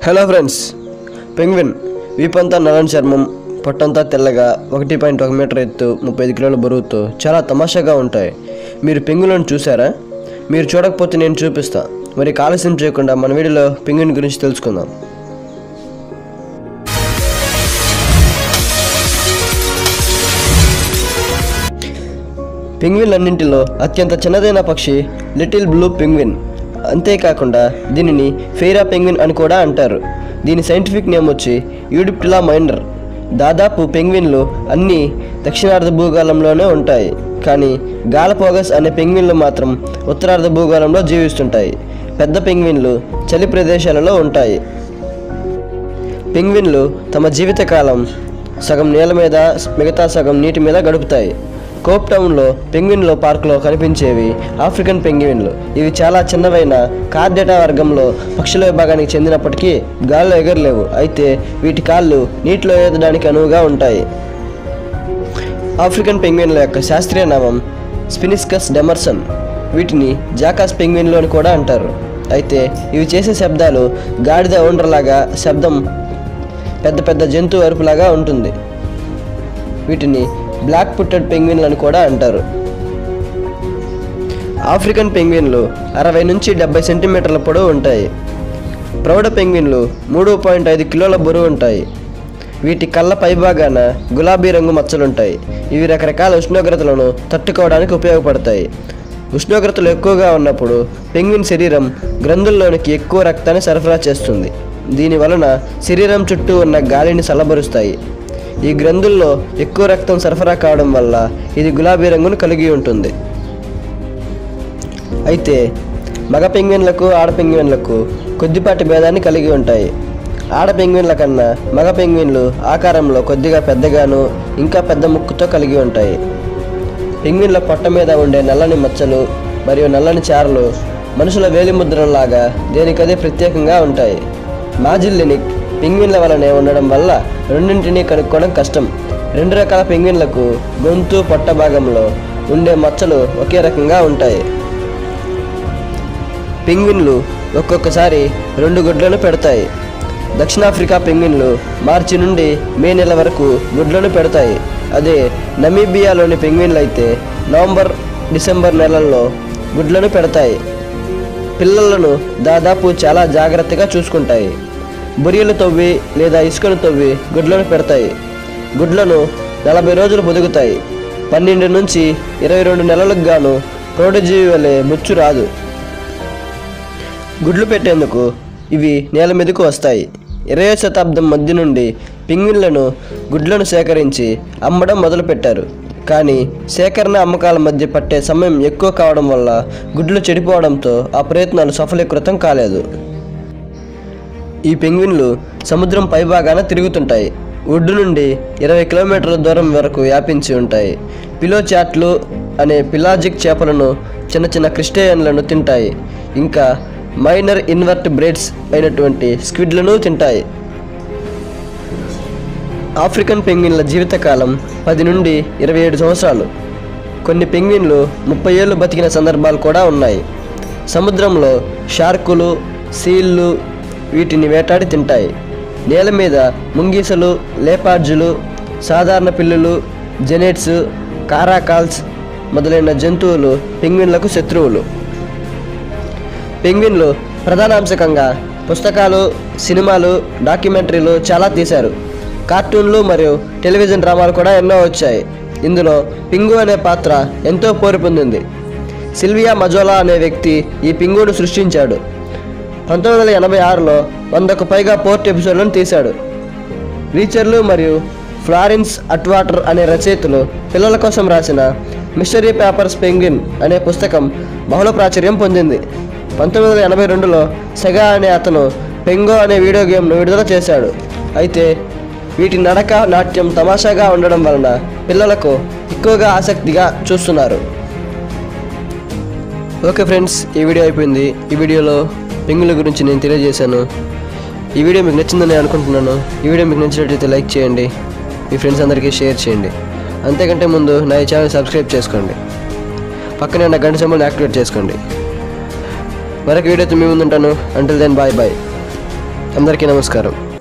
hello friends penguin వీపంతా నల్లని చర్మం పొట్టంతా తెల్లగా ఒకటి పాయింట్ ఒక మీటర్ ఎత్తు ముప్పై ఐదు కిలోల బరువుతో చాలా తమాషాగా ఉంటాయి మీరు పెంగులను చూసారా మీరు చూడకపోతే నేను చూపిస్తా మరి ఆలస్యం చేయకుండా మన వీడియోలో పెంగ్విన్ గురించి తెలుసుకుందాం పెంగ్విన్లన్నింటిలో అత్యంత చిన్నదైన పక్షి లిటిల్ బ్లూ పెంగ్విన్ అంతేకాకుండా దీనిని ఫెయిరా పెంగ్విన్ అని కూడా అంటారు దీని సైంటిఫిక్ నేమ్ వచ్చి యూడిప్టిలా మైండర్ దాదాపు పెంగ్విన్లు అన్ని దక్షిణార్ధ భూగోళంలోనే ఉంటాయి కానీ గాలపోగస్ అనే పెంగ్విన్లు మాత్రం ఉత్తరార్ధ భూగోళంలో జీవిస్తుంటాయి పెద్ద పెంగ్విన్లు చలి ప్రదేశాలలో ఉంటాయి పెంగ్విన్లు తమ జీవితకాలం సగం నేల మీద మిగతా సగం నీటి మీద గడుపుతాయి కోప్ టౌన్లో పెంగ్విన్లో పార్కులో కనిపించేవి ఆఫ్రికన్ పెంగ్విన్లు ఇవి చాలా చిన్నవైన కార్డేటా వర్గంలో పక్షుల విభాగానికి చెందినప్పటికీ గాల్లో ఎగరలేవు అయితే వీటి కాళ్ళు నీటిలో ఈదడానికి అనువుగా ఉంటాయి ఆఫ్రికన్ పెంగ్విన్ల యొక్క శాస్త్రీయ నామం స్పినిస్కస్ డెమర్సన్ వీటిని జాకాస్ పెంగ్విన్లు అని కూడా అంటారు అయితే ఇవి చేసే శబ్దాలు గాడిద ఒండ్రలాగా శబ్దం పెద్ద పెద్ద జంతువు అరుపులాగా ఉంటుంది వీటిని బ్లాక్ పుట్టెడ్ పెంగ్విన్లు అని కూడా అంటారు ఆఫ్రికన్ పెంగ్విన్లు అరవై నుంచి డెబ్బై సెంటీమీటర్ల పొడవు ఉంటాయి ప్రౌఢ పెంగ్విన్లు మూడు పాయింట్ ఐదు కిలోల బరువు ఉంటాయి వీటి కళ్ళ పైభాగాన గులాబీ రంగు మచ్చలుంటాయి ఇవి రకరకాల ఉష్ణోగ్రతలను తట్టుకోవడానికి ఉపయోగపడతాయి ఉష్ణోగ్రతలు ఎక్కువగా ఉన్నప్పుడు పెంగ్విన్ శరీరం గ్రంథుల్లోనికి ఎక్కువ రక్తాన్ని సరఫరా చేస్తుంది దీని వలన శరీరం చుట్టూ ఉన్న గాలిని చల్లబరుస్తాయి ఈ గ్రంథుల్లో ఎక్కువ రక్తం సరఫరా కావడం వల్ల ఇది గులాబీ రంగును కలిగి ఉంటుంది అయితే మగ పెంగ్విన్లకు ఆడ పెంగ్విన్లకు కొద్దిపాటి భేదాన్ని కలిగి ఉంటాయి ఆడ పెంగ్విన్ల కన్నా మగ పెంగ్విన్లు ఆకారంలో కొద్దిగా పెద్దగాను ఇంకా పెద్ద ముక్కుతో కలిగి ఉంటాయి పెంగ్విన్ల పొట్ట మీద ఉండే నల్లని మచ్చలు మరియు నల్లని చారలు మనుషుల వేలిముద్రలాగా దేనికదే ప్రత్యేకంగా ఉంటాయి మాజిల్లినిక్ పెంగ్విన్ల వలనే ఉండడం వల్ల రెండింటినీ కనుక్కోవడం కష్టం రెండు రకాల పెంగ్విన్లకు గొంతు పొట్ట భాగంలో ఉండే మచ్చలు ఒకే రకంగా ఉంటాయి పెంగ్విన్లు ఒక్కొక్కసారి రెండు గుడ్లను పెడతాయి దక్షిణాఫ్రికా పెంగ్విన్లు మార్చి నుండి మే నెల వరకు గుడ్లను పెడతాయి అదే నమీబియాలోని పెంగ్విన్లు అయితే నవంబర్ డిసెంబర్ నెలల్లో గుడ్లను పెడతాయి పిల్లలను దాదాపు చాలా జాగ్రత్తగా చూసుకుంటాయి బురియలు తవ్వి లేదా ఇసుకను తవ్వి గుడ్లను పెడతాయి గుడ్లను నలభై రోజులు పొదుగుతాయి పన్నెండు నుంచి ఇరవై రెండు నెలలకు గాను ప్రౌఢజీవి వలె ముచ్చు రాదు గుడ్లు పెట్టేందుకు ఇవి నేల మీదకు వస్తాయి ఇరవై శతాబ్దం మధ్య నుండి పింగ్విన్లను గుడ్లను సేకరించి అమ్మడం మొదలుపెట్టారు కానీ సేకరణ అమ్మకాల మధ్య పట్టే సమయం ఎక్కువ కావడం వల్ల గుడ్లు చెడిపోవడంతో ఆ ప్రయత్నాలు సఫలీకృతం కాలేదు ఈ పెంగ్విన్లు సముద్రం పైభాగాన తిరుగుతుంటాయి ఒడ్డు నుండి ఇరవై కిలోమీటర్ల దూరం వరకు వ్యాపించి ఉంటాయి పిలో చాట్లు అనే పిలాజిక్ చేపలను చిన్న చిన్న క్రిస్టేయన్లను తింటాయి ఇంకా మైనర్ ఇన్వర్ట్ బ్రేడ్స్ అయినటువంటి స్క్విడ్లను తింటాయి ఆఫ్రికన్ పెంగ్విన్ల జీవితకాలం పది నుండి ఇరవై ఏడు సంవత్సరాలు కొన్ని పెంగ్విన్లు ముప్పై ఏళ్ళు బతికిన సందర్భాలు కూడా ఉన్నాయి సముద్రంలో షార్కులు సీళ్ళు వీటిని వేటాడి తింటాయి నేల మీద ముంగీసలు లేపార్జులు సాధారణ పిల్లులు జెనెట్స్ కారాకాల్స్ మొదలైన జంతువులు పెంగ్విన్లకు శత్రువులు పెంగ్విన్లు ప్రధానాంశకంగా పుస్తకాలు సినిమాలు డాక్యుమెంటరీలు చాలా తీశారు కార్టూన్లు మరియు టెలివిజన్ డ్రామాలు కూడా ఎన్నో వచ్చాయి ఇందులో పింగు అనే పాత్ర ఎంతో పోరు పొందింది సిల్వియా మజోలా అనే వ్యక్తి ఈ పింగును సృష్టించాడు పంతొమ్మిది వందల ఎనభై ఆరులో వందకు పైగా పోర్ట్ ఎపిసోడ్లను తీశాడు రీచర్లు మరియు ఫ్లారెన్స్ అట్వాటర్ అనే రచయితలు పిల్లల కోసం రాసిన మిస్టరీ పేపర్స్ పెంగ్విన్ అనే పుస్తకం బహుళ ప్రాచుర్యం పొందింది పంతొమ్మిది వందల ఎనభై రెండులో సెగా అనే అతను పెంగో అనే వీడియో గేమ్ను విడుదల చేశాడు అయితే వీటి నడక నాట్యం తమాషాగా ఉండడం వలన పిల్లలకు ఎక్కువగా ఆసక్తిగా చూస్తున్నారు ఓకే ఫ్రెండ్స్ ఈ వీడియో అయిపోయింది ఈ వీడియోలో పెంగుల గురించి నేను తెలియజేశాను ఈ వీడియో మీకు నచ్చిందని అనుకుంటున్నాను ఈ వీడియో మీకు నచ్చినట్లయితే లైక్ చేయండి మీ ఫ్రెండ్స్ అందరికీ షేర్ చేయండి అంతేకంటే ముందు నా ఈ ఛానల్ సబ్స్క్రైబ్ చేసుకోండి పక్కనే ఉన్న గంట సింబల్ని యాక్టివేట్ చేసుకోండి మరొక వీడియోతో మీ ముందుంటాను అంటిల్ దెన్ బాయ్ బాయ్ అందరికీ నమస్కారం